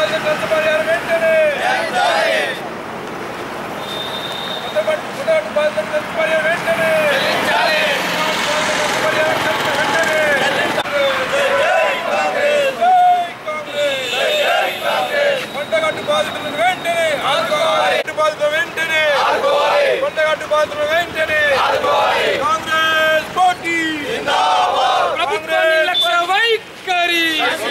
బాధితులకు నష్టపరిహారం వెంటనే కొత్తగట్టు కొత్తగట్టు బాధితులకు నష్టపరిహారం వెంటనే నష్టపరిహారం వెంటనే కొండగట్టు బాధితులను వెంటనే కొండగట్టు బాధితులు వెంటనే కొండగట్టు బాధితులు వెంటనే కాంగ్రెస్ పార్టీ కాంగ్రెస్ లక్ష వైఖరి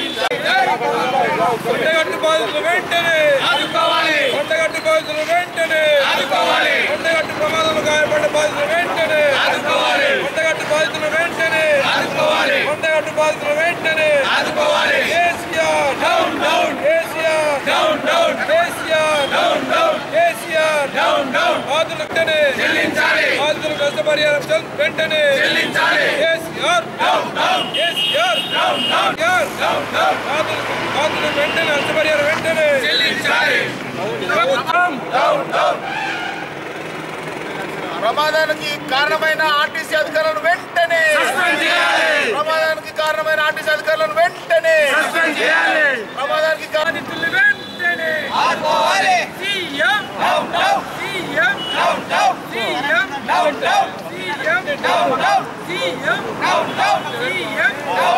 కొండగట్టు బాధితులు వెంటనే కొండగట్టు బాధితులు వెంటనే కొండగట్టు ప్రమాదంలో గాయపడ్డ బాధితులు వెంటనే కొండగట్టు బాధితులు వెంటనే కొండగట్టు బాధితులు వెంటనే KCR down down KCR down down KCR down down KCR down down బాధితులు వెంటనే చెల్లించాలి బాధితులకు నష్టపరిహారం చెల్- వెంటనే చెల్లించాలి KCR down down KCR down down down down బాధితులకు బాధితులకు వెంటనే నష్టపరిహారం వెంటనే చెల్లించాలి ప్రభుత్వం డౌన్ డౌన్ ప్రమాదానికి కారణమైన ఆర్టీసీ అధికారులను వెంటనే ప్రమాదానికి కారణమైన ఆర్టీసీ అధికారులను వెంటనే ప్రమాదానికి కారణం బాధితులు వెంటనే CM CM CM CM CM CM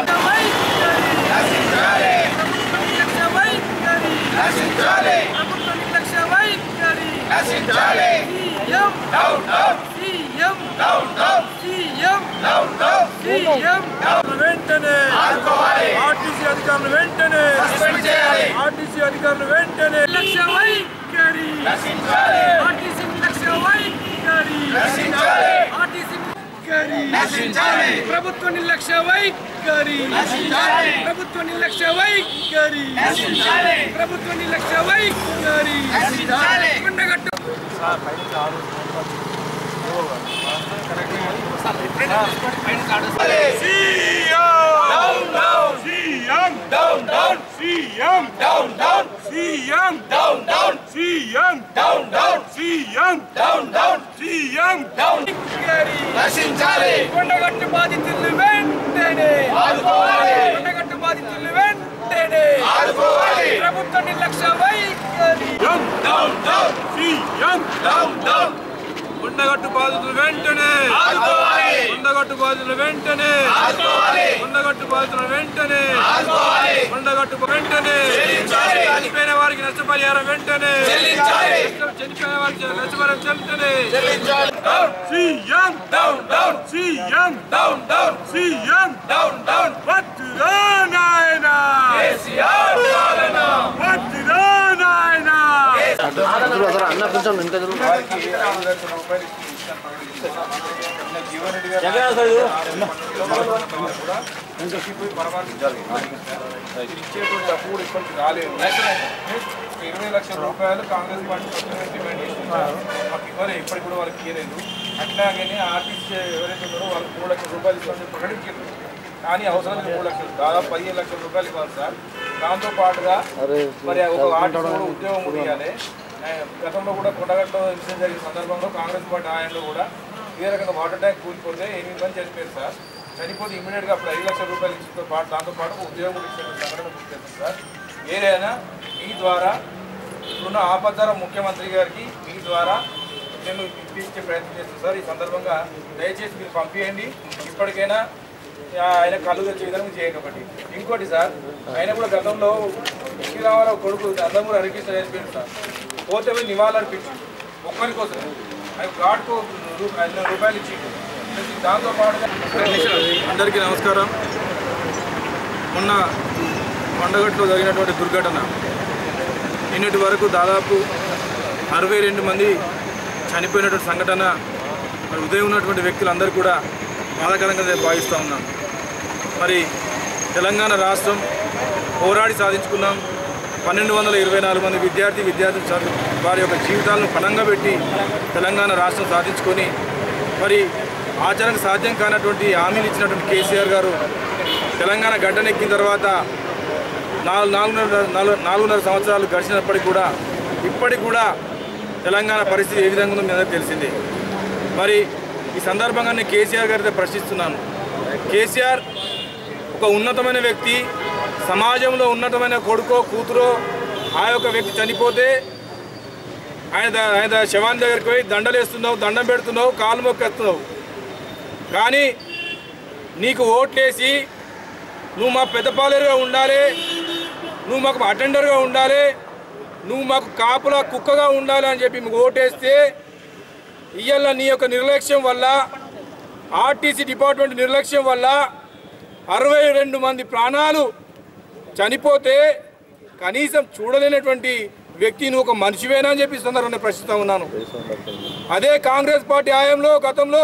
లక్ష వైఖరి ప్రభుత్వ నిర్లక్ష్య వైఖరి సీఎం సీఎం సీఎం సీఎం వెంటనే ఆర్టీసీ అధికారులు వెంటనే ఆర్టీసీ అధికారులు వెంటనే లక్ష వైఖరి ఆర్టీసీ లక్ష వైఖరి ఆర్టీసీ వైఖరి ప్రభుత్వ నిర్లక్ష్య వైఖరి ప్రభుత్వ నిర్లక్ష్య వైఖరి ప్రభుత్వ నిర్లక్ష్య వైఖరి Kondagattu CM down down CM down down CM down down CM down down CM down down CM down నశించాలి కొండగట్టు బాధితులు వెంటనే కొండగట్టు బాధితులు వెంటనే ప్రభుత్వ నిర్లక్ష్య వైఖరి down down CM down down Kondagattu బాధితులు వెంటనే కొండగట్టు బాధితులు వెంటనే కొండగట్టు బాధితులు వెంటనే కొండగట్టు వెంటనే చనిపోయిన వారికి నష్టపరిహారం వెంటనే చనిపోయిన వారికి నష్టపరిహారం వెంటనే CM down down CM down down CM down down వద్దురా నాయనా వద్దురా నాయనా ఇచ్చేటువంటి డబ్బు కూడా ఇప్పటికి రాలేదు ఇరవై లక్షల రూపాయలు కాంగ్రెస్ పార్టీ పక్షాన డిమాండ్ చేస్తున్నారు మాకు ఇవ్వలే ఇప్పటికి కూడా వాళ్ళకి ఇవ్వలేదు అట్లాగనే ఆర్టీసీ ఎవరైతే ఉన్నారో వాళ్ళకి మూడు లక్షల రూపాయలు ఇస్తామని ప్రకటించారు కానీ అవసరం లేదు మూడు లక్షలు దాదాపు పదిహేను లక్షల రూపాయలు ఇవ్వాలి సార్ దాంతో పాటుగా మరి ఒక ఆర్టీసీ కూడా ఉద్యోగం కూడా ఇవ్వాలి ఆ, గతంలో కూడా కొండగట్లో ఇన్సిడెంట్ జరిగిన సందర్భంలో కాంగ్రెస్ పార్టీ ఆయనలో కూడా ఇదే రకంగా వాటర్ ట్యాంక్ కూలిపోతే ఎనిమిది మంది చనిపోయారు సార్ చనిపోతే ఇమీడియట్గా అప్పుడు ఐదు లక్షల రూపాయలు ఇచ్చిన పాటు దాంతో పాటు ఒక ఉద్యోగం కూడా ఇచ్చిన సంఘటన గుర్తు సార్ ఏదైనా మీ ద్వారా ఇప్పుడున్న ఆపద్దర ముఖ్యమంత్రి గారికి మీ ద్వారా నేను ఇప్పించే ప్రయత్నం చేస్తాను సార్ ఈ సందర్భంగా దయచేసి మీరు పంపించండి ఇప్పటికైనా ఆ, ఆయన కళ్ళు తెచ్చే విధంగా చేయండి ఒకటి ఇంకోటి సార్ ఆయన కూడా గతంలో శ్రీరామారావు కొడుకు నందమూరి హరికృష్ణ చనిపోయింది సార్ పోతే పోయి నివాళులు అర్పించింది ఒక్కరి కోసం ఆయన గాడ్కు రూ- ఐదు రూపాయలు ఇచ్చి దాంతో పాటుగా అందరికీ నమస్కారం మొన్న కొండగట్లో జరిగినటువంటి దుర్ఘటన నిన్నటి వరకు దాదాపు అరవై రెండు మంది చనిపోయినటువంటి సంఘటన మరి ఉదయం ఉన్నటువంటి వ్యక్తులందరూ కూడా బాధాకరంగా నేను భావిస్తూ ఉన్నాను మరి తెలంగాణ రాష్ట్రం పోరాడి సాధించుకున్నాం పన్నెండు వందల ఇరవై నాలుగు మంది విద్యార్థి విద్యార్థులు చదువు వారి యొక్క జీవితాలను పణంగా పెట్టి తెలంగాణ రాష్ట్రం సాధించుకొని మరి ఆచరణకు సాధ్యం కానటువంటి హామీలు ఇచ్చినటువంటి కేసీఆర్ గారు తెలంగాణ గడ్డనెక్కిన తర్వాత నాలుగు నాలుగున్నర నాలుగు నాలుగున్నర సంవత్సరాలు గడిచినప్పటికీ కూడా ఇప్పటికి కూడా తెలంగాణ పరిస్థితి ఏ విధంగా ఉందో మీ అందరికీ తెలిసిందే మరి ఈ సందర్భంగా నేను కేసీఆర్ గారితో ప్రశ్నిస్తున్నాను కేసీఆర్ ఒక ఉన్నతమైన వ్యక్తి సమాజంలో ఉన్నతమైన కొడుకో కూతురో ఆ యొక్క వ్యక్తి చనిపోతే ఆయన ద- ఆయన ద- శవాన్ని దగ్గరికి పోయి దండలేస్తున్నావు దండం పెడుతున్నావు కాలు మొక్కేస్తున్నావు కానీ నీకు ఓట్లేసి నువ్వు మా పెద్దపాలేరుగా ఉండాలి నువ్వు మాకు అటెండర్గా ఉండాలి నువ్వు మాకు కాపులా కుక్కగా ఉండాలి అని చెప్పి మీకు ఓటేస్తే ఇయ్యాల నీ యొక్క నిర్లక్ష్యం వల్ల ఆర్టీసీ డిపార్ట్మెంట్ నిర్లక్ష్యం వల్ల అరవై రెండు మంది ప్రాణాలు చనిపోతే కనీసం చూడలేనటువంటి వ్యక్తి నువ్వు ఒక మనిషివేనా అని చెప్పి ఈ సందర్భంగా ప్రశ్నిస్తూ ఉన్నాను అదే కాంగ్రెస్ పార్టీ హయాంలో గతంలో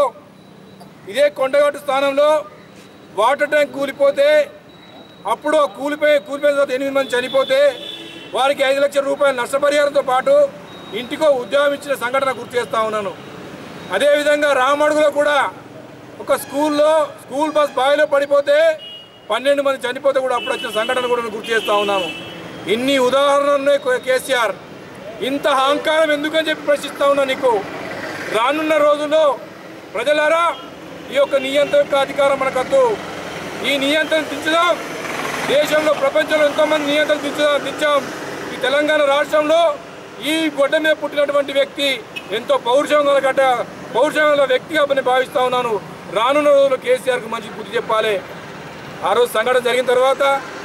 ఇదే కొండగట్టు స్థానంలో వాటర్ ట్యాంక్ కూలిపోతే అప్పుడు ఆ కూలిపోయి కూలిపోయిన తర్వాత ఎనిమిది మంది చనిపోతే వారికి ఐదు లక్షల రూపాయల నష్టపరిహారంతో పాటు ఇంటికో ఉద్యోగం ఇచ్చిన సంఘటన గుర్తు చేస్తూ ఉన్నాను అదేవిధంగా రామడుగులో కూడా ఒక స్కూల్లో స్కూల్ బస్ బావిలో పడిపోతే పన్నెండు మంది చనిపోతే కూడా అప్పుడు వచ్చిన సంఘటన కూడా నేను గుర్తు చేస్తూ ఉన్నాను ఇన్ని ఉదాహరణలు ఉన్నాయి కే- కేసీఆర్ ఇంత అహంకారం ఎందుకని చెప్పి ప్రశ్నిస్తా ఉన్నా నీకు రానున్న రోజుల్లో ప్రజలారా ఈ యొక్క నియంత్రణ యొక్క అధికారం మనకద్దు ఈ నియంత్రణ దించుదాం దేశంలో ప్రపంచంలో ఎంతోమంది నియంత్రణ దించుదాం దించాం ఈ తెలంగాణ రాష్ట్రంలో ఈ గొడ్డ మీద పుట్టినటువంటి వ్యక్తి ఎంతో పౌరుషం గల పౌరుషం గల వ్యక్తిగా నేను భావిస్తా ఉన్నాను రానున్న రోజుల్లో కేసీఆర్కి మంచి బుద్ధి చెప్పాలి ఆ రోజు సంఘటన జరిగిన తర్వాత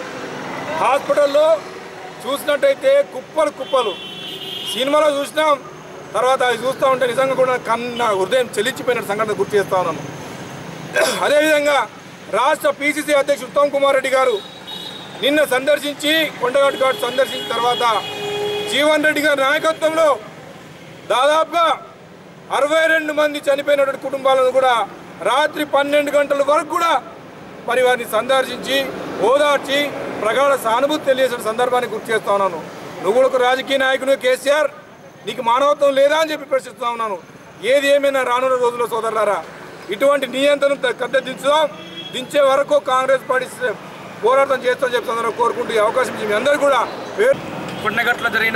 హాస్పిటల్లో చూసినట్టయితే కుప్పలు కుప్పలు సినిమాలో చూసినాం తర్వాత అది చూస్తూ ఉంటే నిజంగా కూడా కన్న హృదయం చెల్లించిపోయిన సంఘటన గుర్తు చేస్తా ఉన్నాను అదేవిధంగా రాష్ట్ర పీసీసీ అధ్యక్షుడు ఉత్తమ్ కుమార్ రెడ్డి గారు నిన్న సందర్శించి కొండగట్టు ఘాట్ సందర్శించిన తర్వాత జీవన్ రెడ్డి గారి నాయకత్వంలో దాదాపుగా అరవై రెండు మంది చనిపోయినటువంటి కుటుంబాలను కూడా రాత్రి పన్నెండు గంటల వరకు కూడా మరి వారిని సందర్శించి ఓదార్చి ప్రగాఢ సానుభూతి తెలియజేసిన సందర్భాన్ని గుర్తు చేస్తా ఉన్నాను నువ్వు కూడా ఒక రాజకీయ నాయకుడు కేసీఆర్ నీకు మానవత్వం లేదా అని చెప్పి ప్రశ్నిస్తా ఉన్నాను ఏది ఏమైనా రానున్న రోజుల్లో సోదరులారా ఇటువంటి నియంత్రణ కద్ద దించుదాం దించే వరకు కాంగ్రెస్ పార్టీ పోరాటం చేస్తామని చెప్పి సందర్భంగా కోరుకుంటూ ఈ అవకాశం ఇచ్చి మీ అందరూ కూడా పేరు కొండగట్లో జరిగిన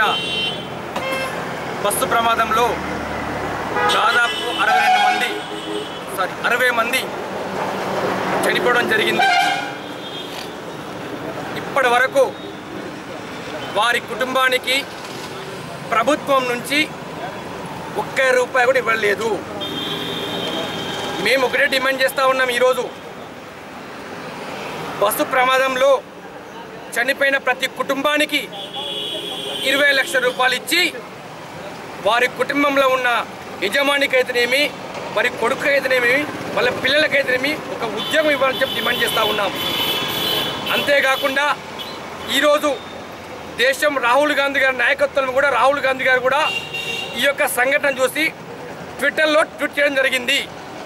బస్సు ప్రమాదంలో దాదాపు అరవై రెండు మంది సారీ అరవై మంది చనిపోవడం జరిగింది ఇప్పటి వరకు వారి కుటుంబానికి ప్రభుత్వం నుంచి ఒక్క రూపాయి కూడా ఇవ్వలేదు మేము ఒకటే డిమాండ్ చేస్తూ ఉన్నాం ఈరోజు బస్సు ప్రమాదంలో చనిపోయిన ప్రతి కుటుంబానికి ఇరవై లక్షల రూపాయలు ఇచ్చి వారి కుటుంబంలో ఉన్న యజమానికైతేనేమి వారి కొడుకు అయితేనేమి వాళ్ళ పిల్లలకైతేనేమి ఒక ఉద్యోగం ఇవ్వాలని చెప్పి డిమాండ్ చేస్తూ ఉన్నాం అంతేకాకుండా ఈరోజు దేశం రాహుల్ గాంధీ గారి నాయకత్వంలో కూడా రాహుల్ గాంధీ గారు కూడా ఈ యొక్క సంఘటన చూసి ట్విట్టర్లో ట్వీట్ చేయడం జరిగింది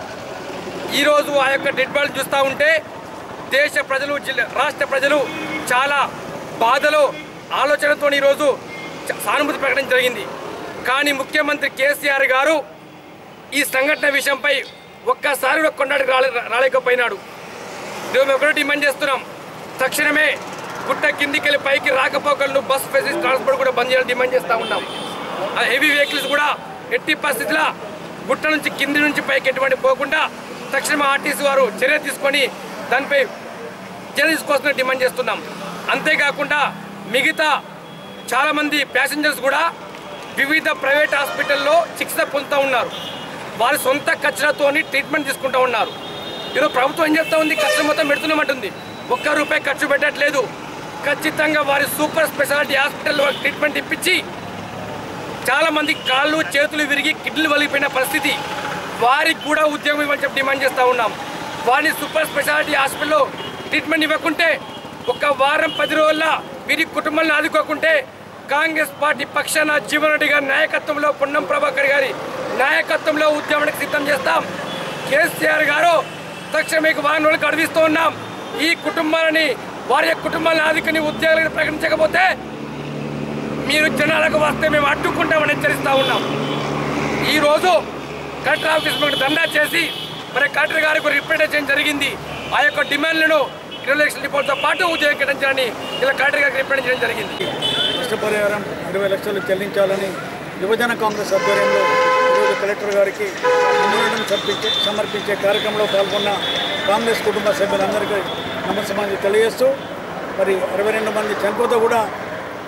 ఈరోజు ఆ యొక్క డెడ్ బాడీ చూస్తూ ఉంటే దేశ ప్రజలు జిల్లా రాష్ట్ర ప్రజలు చాలా బాధలో ఆలోచనతో ఈరోజు చ- సానుభూతి ప్రకటన జరిగింది కానీ ముఖ్యమంత్రి కేసీఆర్ గారు ఈ సంఘటన విషయంపై ఒక్కసారి కూడా కొన్నాడికి రాలే రాలేకపోయినాడు ఈరోజు మేము ఒకటే డిమాండ్ చేస్తున్నాం తక్షణమే గుట్ట కిందికి వెళ్ళి పైకి రాకపోకలను బస్ ఫెసిలిటీ ట్రాన్స్పోర్ట్ కూడా బంద్ చేయాలని డిమాండ్ చేస్తూ ఉన్నాం ఆ హెవీ వెహికల్స్ కూడా ఎట్టి పరిస్థితుల్లో గుట్ట నుంచి కింది నుంచి పైకి ఎటువంటి పోకుండా తక్షణమే ఆర్టీసీ వారు చర్య తీసుకొని దానిపై చర్య తీసుకోవాల్సిన డిమాండ్ చేస్తున్నాం అంతేకాకుండా మిగతా చాలామంది ప్యాసింజర్స్ కూడా వివిధ ప్రైవేట్ హాస్పిటల్లో చికిత్స పొందుతూ ఉన్నారు వారి సొంత ఖర్చులతోని ట్రీట్మెంట్ తీసుకుంటూ ఉన్నారు ఈరోజు ప్రభుత్వం ఏం చెప్తా ఉంది ఖర్చు మొత్తం పెడుతున్నామంటుంది ఒక్క రూపాయి ఖర్చు పెట్టట్లేదు ఖచ్చితంగా వారి సూపర్ స్పెషాలిటీ హాస్పిటల్ వాళ్ళకి ట్రీట్మెంట్ ఇప్పించి చాలా మంది కాళ్ళు చేతులు విరిగి కిడ్నీలు వలిగిపోయిన పరిస్థితి వారికి కూడా ఉద్యోగం ఇవ్వని చెప్పి డిమాండ్ చేస్తూ ఉన్నాం వారిని సూపర్ స్పెషాలిటీ హాస్పిటల్లో ట్రీట్మెంట్ ఇవ్వకుంటే ఒక వారం పది రోజుల వీరి కుటుంబాలను ఆదుకోకుంటే కాంగ్రెస్ పార్టీ పక్షాన జీవన్ రెడ్డి గారి నాయకత్వంలో పొన్నం ప్రభాకర్ గారి నాయకత్వంలో ఉద్యమానికి సిద్ధం చేస్తాం కేసీఆర్ గారు తక్షణ మీకు వారం రోజులు గడిపిస్తూ ఉన్నాం ఈ కుటుంబాలని వారి యొక్క కుటుంబాలను ఆదుకుని ఉద్యోగాలను ప్రకటించకపోతే మీరు జనాలకు వస్తే మేము అడ్డుకుంటామని హెచ్చరిస్తా ఉన్నాం ఈరోజు కలెక్టర్ ఆఫీస్ మనకు దండా చేసి మరి కలెక్టర్ గారికి రిప్రజెంటేషన్ జరిగింది ఆ యొక్క డిమాండ్లను ఇరవై లక్షల రిపోర్ట్తో పాటు ఉద్యోగం కేటాయించాలని ఇలా కలెక్టర్ గారికి రిప్రజెంట్ చేయడం జరిగింది నష్టపరిహారం ఇరవై లక్షలు చెల్లించాలని యువజన కాంగ్రెస్ ఆధ్వర్యంలో ఈరోజు కలెక్టర్ గారికి మెమోరాండం సమర్పించే సమర్పించే కార్యక్రమంలో పాల్గొన్న కాంగ్రెస్ కుటుంబ సభ్యులందరికీ నమస్కారం తెలియజేస్తూ మరి అరవై రెండు మంది చనిపోతే కూడా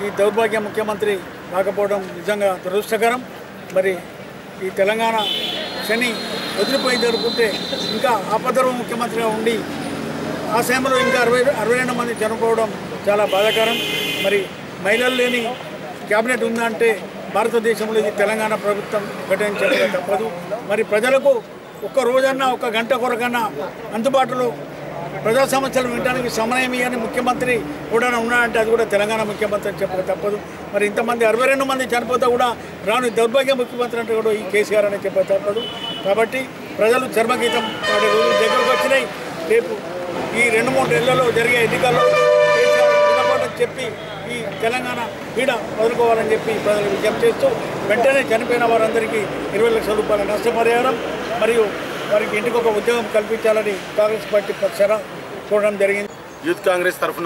ఈ దౌర్భాగ్య ముఖ్యమంత్రి రాకపోవడం నిజంగా దురదృష్టకరం మరి ఈ తెలంగాణ శని వదిలిపోయింది అనుకుంటే ఇంకా ఆపదర్వ ముఖ్యమంత్రిగా ఉండి ఆ సమయంలో ఇంకా అరవై అరవై రెండు మంది చనిపోవడం చాలా బాధాకరం మరి మహిళలు లేని క్యాబినెట్ ఉందంటే భారతదేశంలో ఇది తెలంగాణ ప్రభుత్వం ఒకటే అని చెప్పక తప్పదు మరి ప్రజలకు ఒక్క రోజన్నా ఒక గంట కొరకన్నా అందుబాటులో ప్రజా సమస్యలు వినడానికి సమయం ఇవ్వని ముఖ్యమంత్రి కూడా ఉన్నాడంటే అది కూడా తెలంగాణ ముఖ్యమంత్రి అని చెప్పక తప్పదు మరి ఇంతమంది అరవై రెండు మంది చనిపోతే కూడా రాను దౌర్భాగ్య ముఖ్యమంత్రి అంటే కూడా ఈ కేసీఆర్ అని చెప్పక తప్పదు కాబట్టి ప్రజలు చర్మగీతం వాడి రోజులు దగ్గరకు వచ్చినాయి రేపు ఈ రెండు మూడు నెలల్లో జరిగే ఎన్నికల్లో కేసీఆర్ గుణపాఠం చెప్పి ఈ తెలంగాణ పీడ వదులుకోవాలని చెప్పి ప్రజలు విజ్ఞప్తి చేస్తూ వెంటనే చనిపోయిన వారందరికీ ఇరవై లక్షల రూపాయల నష్టపరిహారం మరియు వారికి ఇంటికి ఒక ఉద్యోగం కల్పించాలని కాంగ్రెస్ పార్టీ పక్షాన చూడడం జరిగింది యూత్ కాంగ్రెస్ తరఫున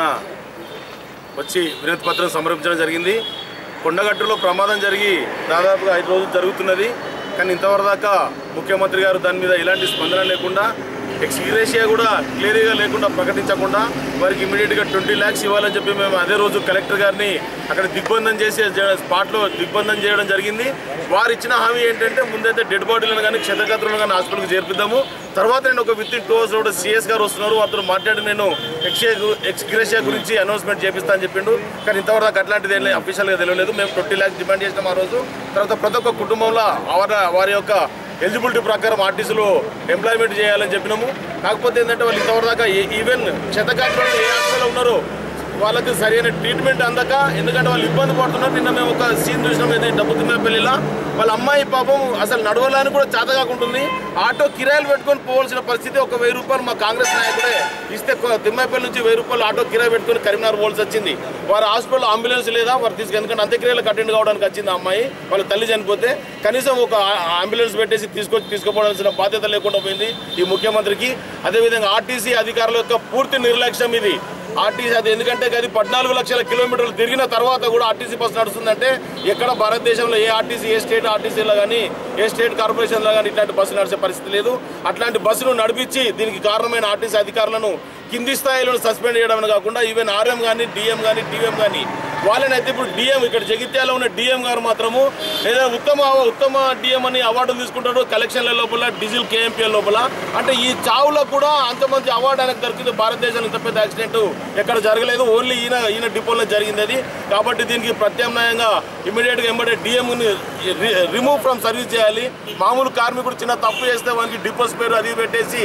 వచ్చి వినతి పత్రం సమర్పించడం జరిగింది కొండగట్టులో ప్రమాదం జరిగి దాదాపుగా ఐదు రోజులు జరుగుతున్నది కానీ ఇంతవరకు దాకా ముఖ్యమంత్రి గారు దాని మీద ఎలాంటి స్పందన లేకుండా ఎక్స్గ్రేషియా కూడా క్లియర్గా లేకుండా ప్రకటించకుండా వారికి ఇమీడియట్గా ట్వంటీ ల్యాక్స్ ఇవ్వాలని చెప్పి మేము అదే రోజు కలెక్టర్ గారిని అక్కడ దిగ్బంధం చేసి జ- స్పాట్లో దిగ్బంధం చేయడం జరిగింది వారు ఇచ్చిన హామీ ఏంటంటే ముందైతే డెడ్ బాడీలను కానీ క్షతగాత్రులను కానీ హాస్పిటల్కి చేర్పిద్దాము తర్వాత నేను ఒక విత్ ఇన్ టూ అవర్స్ కూడా సిఎస్ గారు వస్తున్నారు వారితో మాట్లాడి నేను ఎక్స్ఏ ఎక్స్గ్రేషియా గురించి అనౌన్స్మెంట్ చేపిస్తా అని చెప్పిండు కానీ ఇంతవరకు దాకా అట్లాంటిది ఏం అఫీషియల్గా తెలియలేదు మేము ట్వంటీ ల్యాక్స్ డిమాండ్ చేసినాం ఆ రోజు తర్వాత ప్రతి ఒక్క కుటుంబంలో వారి వారి యొక్క ఎలిజిబిలిటీ ప్రకారం ఆర్టీసీలో ఎంప్లాయ్మెంట్ చేయాలని చెప్పినాము కాకపోతే ఏంటంటే వాళ్ళు ఇంతవరకు దాకా ఏ- ఈవెన్ క్షతగాత్రులు ఏ హాస్పిటల్లో ఉన్నారో వాళ్ళకి సరైన ట్రీట్మెంట్ అందక ఎందుకంటే వాళ్ళు ఇబ్బంది పడుతున్నారు నిన్న మేము ఒక సీన్ చూసినాం ఇది డబ్బు తిమ్మే పెళ్లిలా వాళ్ళ అమ్మాయి పాపం అసలు నడవడానికి కూడా చేత కాకుంటుంది ఆటో కిరాయిలు పెట్టుకొని పోవాల్సిన పరిస్థితి ఒక వెయ్యి రూపాయలు మా కాంగ్రెస్ నాయకుడే ఇస్తే కొ- తిమ్మాయిపల్లి నుంచి వెయ్యి రూపాయలు ఆటో కిరాయి పెట్టుకొని కరీంనగర్ పోవాల్సి వచ్చింది వారి హాస్పిటల్ అంబులెన్స్ లేదా వారు తీసుకు ఎందుకంటే అంత్యక్రియలకు అటెండ్ కావడానికి వచ్చింది ఆ అమ్మాయి వాళ్ళ తల్లి చనిపోతే కనీసం ఒక ఆ- అంబులెన్స్ పెట్టేసి తీసుకొచ్చి తీసుకుపోవాల్సిన బాధ్యత లేకుండా పోయింది ఈ ముఖ్యమంత్రికి అదేవిధంగా ఆర్టీసీ అధికారుల యొక్క పూర్తి నిర్లక్ష్యం ఇది ఆర్టీసీ అది ఎందుకంటే అది పద్నాలుగు లక్షల కిలోమీటర్లు తిరిగిన తర్వాత కూడా ఆర్టీసీ బస్సు నడుస్తుందంటే ఎక్కడ భారతదేశంలో ఏ ఆర్టీసీ ఏ స్టేట్ ఆర్టీసీలో కానీ ఏ స్టేట్ కార్పొరేషన్లో కానీ ఇట్లాంటి బస్సు నడిచే పరిస్థితి లేదు అట్లాంటి బస్సును నడిపించి దీనికి కారణమైన ఆర్టీసీ అధికారులను కింది స్థాయిలో సస్పెండ్ చేయడం కాకుండా ఈవెన్ ఆర్ఎం కానీ డిఎం కానీ టీఎం కానీ వాళ్ళని అయితే ఇప్పుడు డిఎం ఇక్కడ జగిత్యాల ఉన్న డిఎం గారు మాత్రము లేదా ఉత్తమ ఉత్తమ డిఎం అని అవార్డులు తీసుకుంటారు కలెక్షన్ల లోపల డీజిల్ కేఎంపీఎల్ లోపల అంటే ఈ చావులకు కూడా అంతమంది అవార్డు ఆయనకు దొరికింది భారతదేశంలో ఇంత పెద్ద యాక్సిడెంట్ ఎక్కడ జరగలేదు ఓన్లీ ఈయన ఈయన డిపోలో జరిగింది అది కాబట్టి దీనికి ప్రత్యామ్నాయంగా ఇమీడియట్గా ఎంబడే డిఎంని రిమూవ్ ఫ్రమ్ సర్వీస్ చేయాలి మామూలు కార్మికుడు చిన్న తప్పు చేస్తే వానికి డిపోస్ పేరు అది పెట్టేసి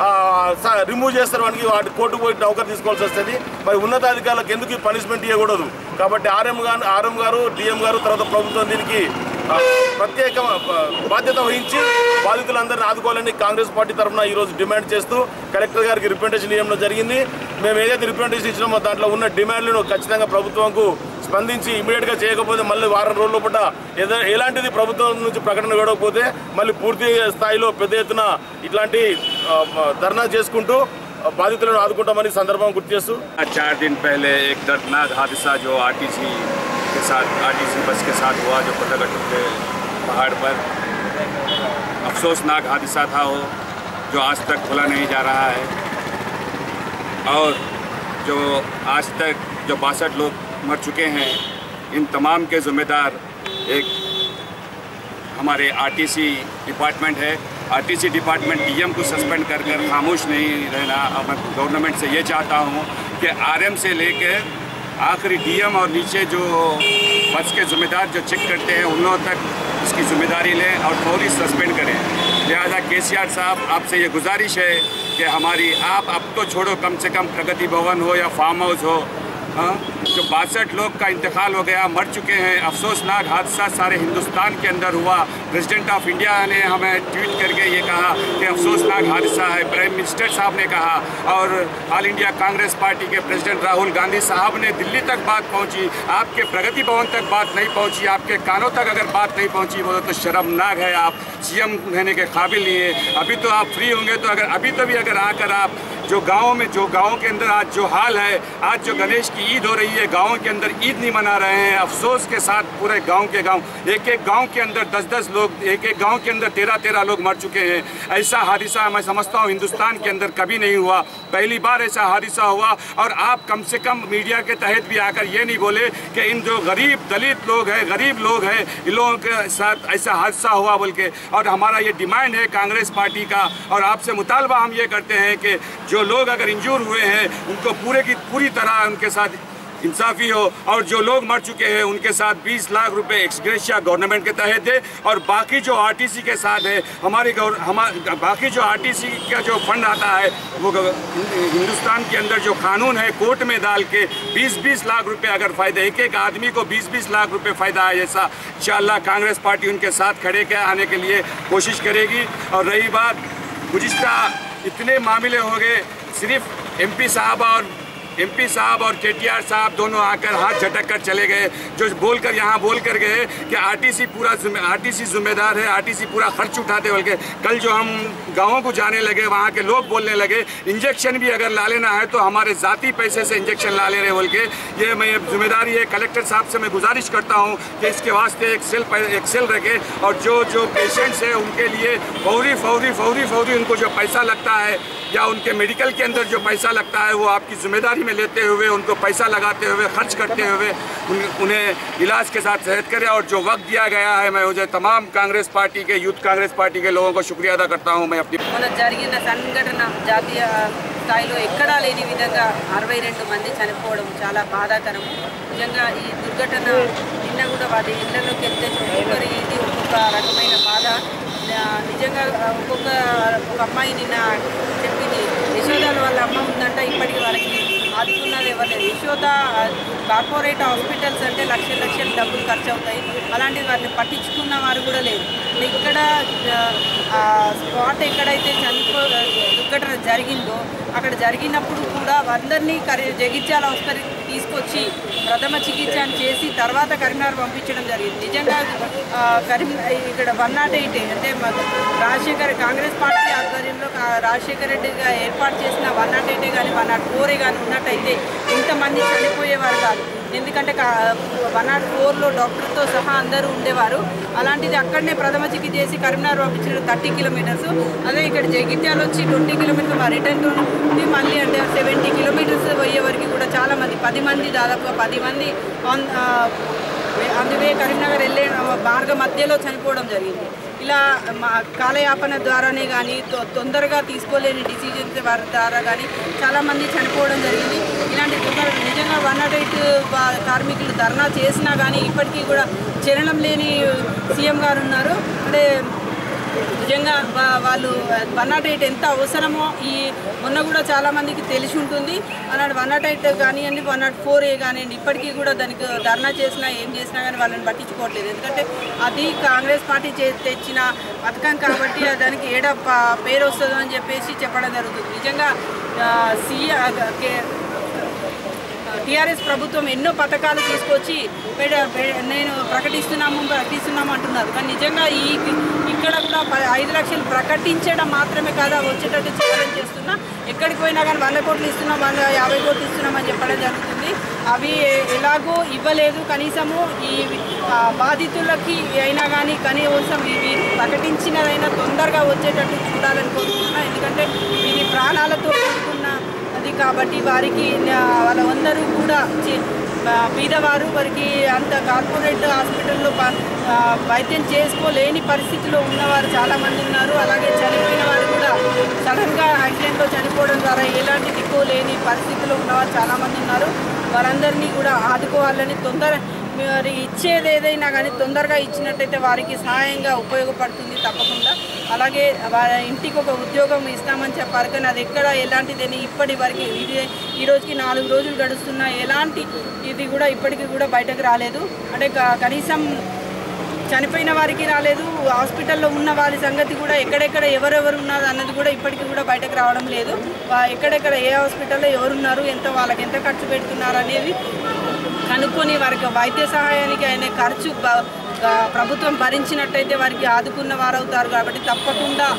రిమూవ్ చేస్తారు వానికి వాటి కోర్టుకు పోయి నౌకర్ తీసుకోవాల్సి వస్తుంది మరి ఉన్నతాధికారులకు ఎందుకు పనిష్మెంట్ ఇవ్వకూడదు కాబట్టి ఆర్ఎం గారు ఆర్ఎం గారు డిఎం గారు తర్వాత ప్రభుత్వం దీనికి ఆ, ప్రత్యేక ఆ, బాధ్యత వహించి బాధితులందరినీ ఆదుకోవాలని కాంగ్రెస్ పార్టీ తరఫున ఈ రోజు డిమాండ్ చేస్తూ కలెక్టర్ గారికి రిప్రజెంటేషన్ ఇవ్వడం జరిగింది మేము ఏదైతే రిప్రజెంటేషన్ ఇచ్చినామో దాంట్లో ఉన్న డిమాండ్లను ఖచ్చితంగా ప్రభుత్వంకు స్పందించి ఇమీడియట్గా చేయకపోతే మళ్ళీ వారం రోజుల పూట ఏదో ఎలాంటిది ప్రభుత్వం నుంచి ప్రకటన ఇవ్వకపోతే మళ్ళీ పూర్తి స్థాయిలో పెద్ద ఎత్తున ఇట్లాంటి ఆ, ధర్నా చేసుకుంటూ ఆ, బాధితులను ఆదుకుంటామని ఈ సందర్భం గుర్తు చేస్తూ चार दिन पहले एक दर्दनाक हादसा जो आरटीसी के साथ आरटीसी बस के साथ हुआ जो कोटागट्टू के पहाड़ पर अफसोसनाक हादसा था वो जो आज तक भुला नहीं जा रहा है और जो आज तक जो बासठ लोग मर चुके हैं इन तमाम के ज़िम्मेदार एक हमारे आरटीसी डिपार्टमेंट है आरटीसी डिपार्टमेंट डीएम को सस्पेंड कर कर खामोश नहीं रहना अब मैं गवर्नमेंट से ये चाहता हूँ कि आरएम से लेकर आखिरी डीएम और नीचे जो बस के ज़िम्मेदार जो चेक करते हैं उन लोगों तक इसकी जिम्मेदारी लें और फौरी सस्पेंड करें लिहाजा के साहब आपसे ये गुजारिश है कि हमारी आप अब तो छोड़ो कम से कम प्रगति भवन हो या फार्म हाउस हो हाँ, जो बासठ लोग का इंतकाल हो गया मर चुके हैं अफसोसनाक हादसा सारे हिंदुस्तान के अंदर हुआ प्रेसिडेंट ऑफ इंडिया ने हमें ट्वीट करके ये कहा कि अफसोसनाक हादसा है प्राइम मिनिस्टर साहब ने कहा और ऑल इंडिया कांग्रेस पार्टी के प्रेसिडेंट राहुल गांधी साहब ने दिल्ली तक बात पहुंची आपके प्रगति भवन तक बात नहीं पहुंची आपके कानों तक अगर बात नहीं पहुंची वो तो शर्मनाक है आप सीएम रहने के काबिल नहीं है अभी तो आप फ्री होंगे तो अगर अभी तो भी अगर आकर आप जो गाँव में जो गाँव के अंदर आज जो हाल है आज जो गणेश की ईद हो रही है गाँव के अंदर ईद नहीं मना रहे हैं अफसोस के साथ पूरे गाँव के गाँव एक एक गाँव के अंदर दस दस लोग एक एक गाँव के अंदर तेरह तेरह लोग मर चुके हैं ऐसा हादसा मैं समझता हूँ हिंदुस्तान के अंदर कभी नहीं हुआ पहली बार ऐसा हादसा हुआ और आप कम से कम मीडिया के तहत भी आकर ये नहीं बोले कि इन जो गरीब दलित लोग हैं गरीब लोग हैं इन लोगों के साथ ऐसा हादसा हुआ बोल के और हमारा ये डिमांड है कांग्रेस पार्टी का और आपसे मुतालबा हम ये करते हैं कि जो लोग अगर इंजूर हुए हैं उनको पूरे की पूरी तरह उनके साथ इंसाफी हो और जो लोग मर चुके हैं उनके साथ 20 लाख रुपए एक्सग्रेशिया गवर्नमेंट के तहत दे और बाकी जो आरटीसी के साथ है हमारी गौर हमारे बाकी जो आरटीसी का जो फंड आता है वो ग- हिंदुस्तान के अंदर जो कानून है कोर्ट में डाल के 20-20 लाख रुपए अगर फ़ायदा एक एक आदमी को 20-20 लाख रुपए फ़ायदा है ऐसा इंशाल्लाह कांग्रेस पार्टी उनके साथ खड़े के आने के लिए कोशिश करेगी और रही बात गुज्ता इतने मामले हो गए सिर्फ एमपी साहब और एमपी साहब और केटीआर साहब दोनों आकर हाथ झटक कर चले गए जो बोलकर यहाँ बोल कर गए कि आरटीसी पूरा आरटीसी जिम्मेदार है आरटीसी पूरा खर्च उठाते बोल के कल जो हम गाँवों को जाने लगे वहाँ के लोग बोलने लगे इंजेक्शन भी अगर ला लेना है तो हमारे ज़ाती पैसे से इंजेक्शन ला ले रहे बोल के ये मैं जिम्मेदारी है कलेक्टर साहब से मैं गुजारिश करता हूँ कि इसके वास्ते एक सेल एक सेल रखे और जो जो पेशेंट्स है उनके लिए फौरी फौरी फौरी फौरी उनको जो पैसा लगता है या उनके मेडिकल के अंदर जो पैसा लगता है वो आपकी जिम्मेदारी में लेते हुए उनको पैसा लगाते हुए खर्च करते हुए उन, उन्हें इलाज के साथ सेहत करें और जो वक्त दिया गया है मैं मुझे तमाम कांग्रेस पार्टी के यूथ कांग्रेस पार्टी के लोगों को शुक्रिया अदा करता हूँ मैं अपनी మొన్న జరిగిన సంఘటన జాతీయ స్థాయిలో ఎక్కడా లేని విధంగా అరవై రెండు మంది చనిపోవడం చాలా బాధాకరం నిజంగా ఈ దుర్ఘటన నిన్న కూడా వారి ఇళ్లలోకి వెళ్తే ఒక్కొక్కరి ఇది ఒక్కొక్క రకమైన బాధ ఆ, నిజంగా ఒక్కొక్క ఒక అమ్మాయి నిన్న చెప్పింది యశోదాల వాళ్ళ అమ్మ ఉందంట ఇప్పటికి వాళ్ళకి ఆదుకున్నది ఎవరు లేదు యశోద ఆ, కార్పొరేట్ హాస్పిటల్స్ అంటే లక్షల లక్షల డబ్బులు ఖర్చు అవుతాయి అలాంటివి వాటిని పట్టించుకున్న వారు కూడా లేరు ఇక్కడ ఆ, స్పాట్ ఎక్కడైతే చనిపో దుర్ఘటన జరిగిందో అక్కడ జరిగినప్పుడు కూడా అందరినీ కరి జగిత్యాల హాస్పిటల్ తీసుకొచ్చి ప్రథమ చికిత్స చేసి తర్వాత కరీంనగర్ పంపించడం జరిగింది నిజంగా ఆ, కరీం ఇక్కడ వన్ నాట్ ఎయిట్ అంటే మన రాజశేఖర్ కాంగ్రెస్ పార్టీ ఆధ్వర్యంలో కా- రాజశేఖర రెడ్డిగా ఏర్పాటు చేసిన వన్ నాట్ ఎయిటే కానీ వన్ నాట్ ఫోరే కానీ ఉన్నట్టయితే ఇంతమంది చనిపోయేవారు కాదు ఎందుకంటే వన్ నాట్ ఫోర్లో డాక్టర్తో సహా అందరూ ఉండేవారు అలాంటిది అక్కడనే ప్రథమ చికిత్స చేసి కరీంనగర్ పంపించిన థర్టీ కిలోమీటర్స్ అదే ఇక్కడ జగిత్యాల వచ్చి ట్వంటీ కిలోమీటర్స్ మా రిటర్న్ ఉంది మళ్ళీ అంటే సెవెంటీ కిలోమీటర్స్ పోయే వరకు కూడా చాలా మంది పది మంది దాదాపుగా పది మంది ఆన్ అందువే కరీంనగర్ వెళ్ళే మార్గ మధ్యలో చనిపోవడం జరిగింది ఇలా మా కాలయాపన ద్వారానే కానీ తొ- తొందరగా తీసుకోలేని డిసిజన్స్ వారి ద్వారా కానీ చాలామంది చనిపోవడం జరిగింది ఇలాంటి తొందర నిజంగా వన్ నాట్ ఎయిట్ కార్మికులు ధర్నా చేసినా కానీ ఇప్పటికీ కూడా చలనం లేని సీఎం గారు ఉన్నారు అంటే నిజంగా వా- వాళ్ళు వన్ నాట్ ఎయిట్ ఎంత అవసరమో ఈ మొన్న కూడా చాలా మందికి తెలిసి ఉంటుంది అలాంటి వన్ నాట్ ఎయిట్ కానివ్వండి వన్ నాట్ ఫోర్ ఏ కానివ్వండి ఇప్పటికీ కూడా దానికి ధర్నా చేసినా ఏం చేసినా కానీ వాళ్ళని పట్టించుకోవట్లేదు ఎందుకంటే అది కాంగ్రెస్ పార్టీ చే తెచ్చిన పథకం కాబట్టి ఆ దానికి ఏడ ప- పేరు వస్తుందో అని చెప్పేసి చెప్పడం జరుగుతుంది నిజంగా సీఎం టీఆర్ఎస్ ప్రభుత్వం ఎన్నో పథకాలు తీసుకొచ్చి పెడ- పె- నేను ప్రకటిస్తున్నాము ప్రకటిస్తున్నాము అంటున్నారు కానీ నిజంగా ఈ ఇక్కడ కూడా ప- ఐదు లక్షలు ప్రకటించడం మాత్రమే కాదా వచ్చేటట్టు చేయడం చేస్తున్నా ఎక్కడికి పోయినా కానీ వంద కోట్లు ఇస్తున్నాం వంద యాభై కోట్లు ఇస్తున్నామని చెప్పడం జరుగుతుంది అవి ఎలాగో ఇవ్వలేదు కనీసము ఈ ఆ, బాధితులకి అయినా కానీ కనీసం ఇవి ప్రకటించినదైనా తొందరగా వచ్చేటట్టు చూడాలని కోరుకుంటున్నా ఎందుకంటే ఇది ప్రాణాలతో కూడుకున్న అది కాబట్టి వారికి ఆ, వాళ్ళందరూ కూడా చి- ఆ, బీదవారు వారికి అంత కార్పొరేట్ హాస్పిటల్లో ప- ఆ, వైద్యం చేసుకోలేని పరిస్థితిలో ఉన్నవారు చాలామంది ఉన్నారు అలాగే చనిపోయిన వారు కూడా సడన్గా యాక్సిడెంట్లో చనిపోవడం ద్వారా ఎలాంటి దిక్కు లేని పరిస్థితిలో ఉన్నవారు చాలామంది ఉన్నారు వారందరినీ కూడా ఆదుకోవాలని తొందర మరి ఇచ్చేది ఏదైనా కానీ తొందరగా ఇచ్చినట్టయితే వారికి సహాయంగా ఉపయోగపడుతుంది తప్పకుండా అలాగే వారి ఇంటికి ఒక ఉద్యోగం ఇస్తామని చెప్పారు కానీ అది ఎక్కడ ఎలాంటిదని ఇప్పటి వరకు ఇది ఈ రోజుకి నాలుగు రోజులు గడుస్తున్నా ఎలాంటి ఇది కూడా ఇప్పటికీ కూడా బయటకు రాలేదు అంటే క- కనీసం చనిపోయిన వారికి రాలేదు హాస్పిటల్లో ఉన్న వారి సంగతి కూడా ఎక్కడెక్కడ ఎవరెవరు ఉన్నారు అన్నది కూడా ఇప్పటికీ కూడా బయటకు రావడం లేదు వా- ఎక్కడెక్కడ ఏ హాస్పిటల్లో ఎవరున్నారు ఎంత వాళ్ళకి ఎంత ఖర్చు పెడుతున్నారు అనేది కనుక్కొని వారికి వైద్య సహాయానికి అయిన ఖర్చు బ- ఆ, ప్రభుత్వం భరించినట్టయితే వారికి ఆదుకున్న వారవుతారు కాబట్టి తప్పకుండా ఇలా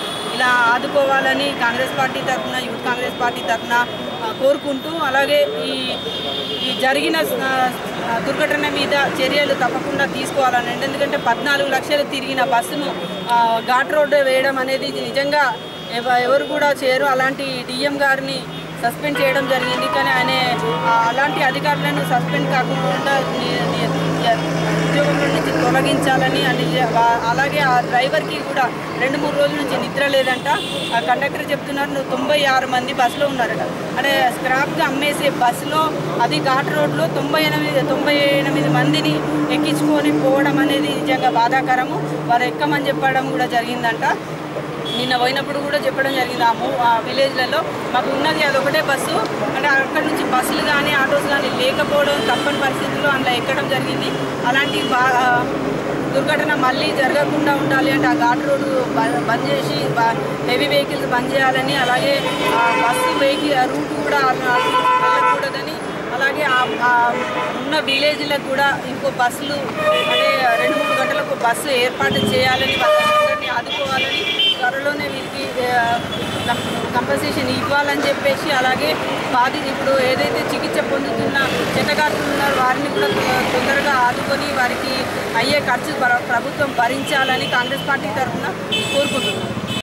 వాళ్ళని ఆదుకోవాలని కాంగ్రెస్ పార్టీ తరఫున యూత్ కాంగ్రెస్ పార్టీ తరఫున ఆ, కోరుకుంటూ అలాగే ఈ ఈ జరిగిన ఆ, ఆ, దుర్ఘటన మీద చర్యలు తప్పకుండా తీసుకోవాలని ఎందుకంటే పద్నాలుగు లక్షలు తిరిగిన బస్సును ఆ, ఘాట్ రోడ్డు వేయడం అనేది ఇది నిజంగా ఎవ- ఎవరు కూడా చేయరు అలాంటి డిఎం గారిని సస్పెండ్ చేయడం జరిగింది కానీ ఆయన ఆ, అలాంటి అధికారులను సస్పెండ్ కాకుండా ని- ని- ఉద్యోగంలో నుంచి తొలగించాలని అని వా- అలాగే ఆ డ్రైవర్కి కూడా రెండు మూడు రోజుల నుంచి నిద్ర లేదంట ఆ కండక్టర్ చెప్తున్నారు నువ్వు తొంభై ఆరు మంది బస్సులో ఉన్నారట అంటే స్క్రాప్గా అమ్మేసే బస్సులో అది ఘాట్ రోడ్లో తొంభై ఎనిమిది తొంభై ఎనిమిది మందిని ఎక్కించుకొని పోవడం అనేది నిజంగా బాధాకరము వారు ఎక్కమని చెప్పడం కూడా జరిగిందంట నిన్న పోయినప్పుడు కూడా చెప్పడం జరిగింది ఆ మూ ఆ విలేజ్లలో మాకు ఉన్నది అదొకటే బస్సు అంటే అక్కడ నుంచి బస్సులు కానీ ఆటోస్ కానీ లేకపోవడం తప్పని పరిస్థితుల్లో అందులో ఎక్కడం జరిగింది అలాంటి బా ఆ, దుర్ఘటన మళ్ళీ జరగకుండా ఉండాలి అంటే ఆ ఘాట్ రోడ్డు బ- బంద్ చేసి బ- హెవీ వెహికల్స్ బంద్ చేయాలని అలాగే ఆ బస్సు వెహికల్ రూట్ కూడా అటు వెళ్ళకూడదని అలాగే ఆ- ఆ ఉన్న విలేజ్లకు కూడా ఇంకో బస్సులు అంటే రెండు మూడు గంటలకు బస్సు ఏర్పాటు చేయాలని వాళ్ళందరినీ ఆదుకోవాలని త్వరలోనే వీరికి కంపల్సేషన్ ఇవ్వాలని చెప్పేసి అలాగే బాధి ఇప్పుడు ఏదైతే చికిత్స పొందుతున్న చెత్తగాట్లు ఉన్నారో వారిని కూడా తొ- తొందరగా ఆదుకొని వారికి అయ్యే ఖర్చు ప్ర- ప్రభుత్వం భరించాలని కాంగ్రెస్ పార్టీ తరఫున కోరుకుంటున్నాం